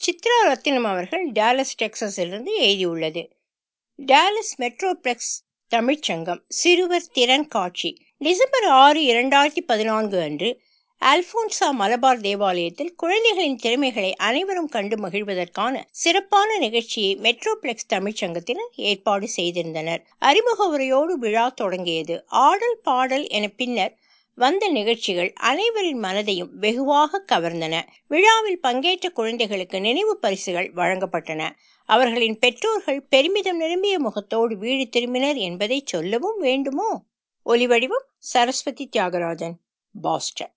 சித்ரா ரத்தினம் அவர்கள் டாலஸ் டெக்சஸிலிருந்து எழுதியுள்ளது Dallas metroplex தமிழ்ச்சங்கம் சிறுவர் திறன் காட்சி டிசம்பர் ஆறு இரண்டாயிரத்தி பதினான்கு அன்று அல்போன்சா மலபார் தேவாலயத்தில் குழந்தைகளின் திறமைகளை அனைவரும் கண்டு மகிழ்வதற்கான சிறப்பான நிகழ்ச்சியை மெட்ரோபிளெக்ஸ் தமிழ்ச்சங்கத்தினர் ஏற்பாடு செய்திருந்தனர் அறிமுக உரையோடு விழா தொடங்கியது ஆடல் பாடல் என பின்னர் வந்த நிகழ்ச்சிகள் அனைவரின் மனதையும் வெகுவாக கவர்ந்தன விழாவில் பங்கேற்ற குழந்தைகளுக்கு நினைவு பரிசுகள் வழங்கப்பட்டன அவர்களின் பெற்றோர்கள் பெருமிதம் நிரம்பிய முகத்தோடு வீடு திரும்பினர் என்பதை சொல்லவும் வேண்டுமோ ஒலிவடிவம் சரஸ்வதி தியாகராஜன் பாஸ்டன்